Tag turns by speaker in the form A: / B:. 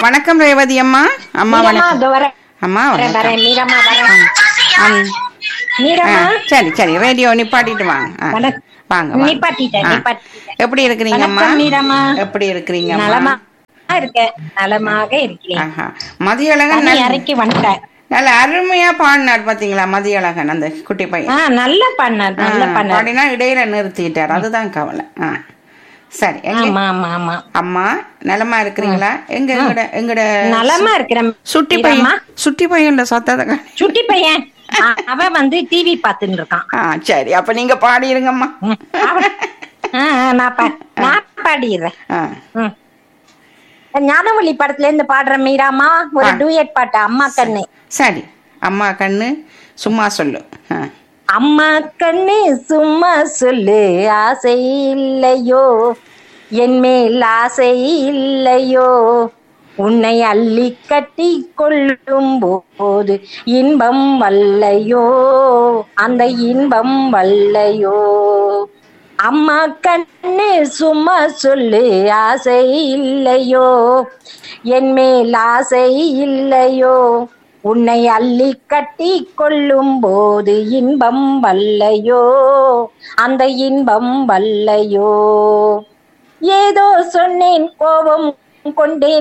A: வணக்கம் ரேவதி அம்மா அம்மா
B: மீரம்மா
A: வணக்கம்
B: இதோ வரேன்
A: அம்மா
B: வரேன்
A: வணக்கம்
B: வரேன் மீரம்மா வரேன்
A: ம். ஆ,
B: மீரம்மா
A: சரி சரி ரேடியோ நிப்பாட்டிட்டு வாங்க ஆ,
B: வணக்கம்.
A: வாங்க வாங்க.
B: நிப்பாட்டிட்டேன்,
A: ஆ.
B: நிப்பாட்டிட்டேன்.
A: எப்படி இருக்கிறீங்க அம்மா
B: வணக்கம், மீராம்மா.
A: எப்படி இருக்கிறீங்க
B: நலமா
A: அம்மா
B: இருக்கேன் நலமாக இருக்கிறேன்
A: ஆஹா மதியழகன்
B: தண்ணி
A: நல்ல
B: இறக்கி வந்துட்டேன்
A: நல்ல அருமையா பாடினார் பாத்தீங்களா மதியழகன் அந்த குட்டி பையன்
B: ஆ நல்ல பண்ணார் நல்ல
A: ஆ,
B: பண்ணார்
A: பாடினா இடையில நிறுத்திட்டார் அதுதான் கவலை ஆ சரி எங்க
B: ஆமா ஆமா ஆமா
A: அம்மா நலமா இருக்கிறீங்களா எங்க எங்கட எங்கட
B: நலமா இருக்கிறேன்
A: சுட்டி
B: மீராம்மா.
A: பையன் சுட்டி பையன் சத்தத்தை காணி
B: சுட்டி பையன் ஆ, அவன் வந்து டிவி பாத்துட்டு இருக்கான்
A: ஆ சரி அப்ப நீங்க பாடிருங்கம்மா
B: ம், அவன்- ஆ, ஆ, நான் பா- நான் பாடிடுறேன்
A: ஆ
B: ம். ஞானவழி படத்துல இருந்து பாடுற மீராமா ஒரு
A: ஆ.
B: டூயட் பாட்டு அம்மா கண்ணு
A: சரி அம்மா கண்ணு சும்மா சொல்லு ஆ.
B: அம்மா கண்ணு சும்மா சொல்லு ஆசை இல்லையோ என் மேல் ஆசை இல்லையோ உன்னை அள்ளி கட்டி கொள்ளும் போது இன்பம் வல்லையோ அந்த இன்பம் வல்லையோ அம்மா கண்ணு சும்மா சொல்லு ஆசை இல்லையோ என் மேல் ஆசை இல்லையோ உன்னை அள்ளி கட்டி கொள்ளும் போது இன்பம் வல்லையோ அந்த இன்பம் வல்லையோ ஏதோ சொன்னேன் கோபம் கொண்டேன்